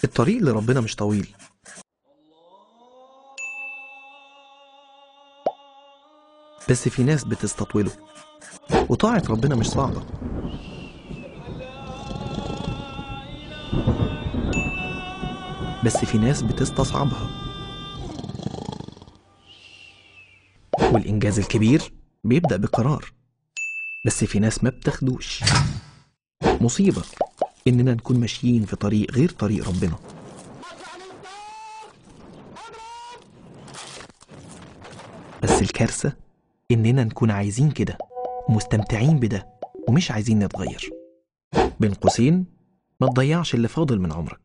الطريق لربنا مش طويل بس في ناس بتستطوله وطاعة ربنا مش صعبة بس في ناس بتستصعبها والإنجاز الكبير بيبدأ بقرار بس في ناس ما بتاخدوش مصيبة إننا نكون ماشيين في طريق غير طريق ربنا بس الكارثة إننا نكون عايزين كده ومستمتعين بده ومش عايزين نتغير بين قوسين ما تضيعش اللي فاضل من عمرك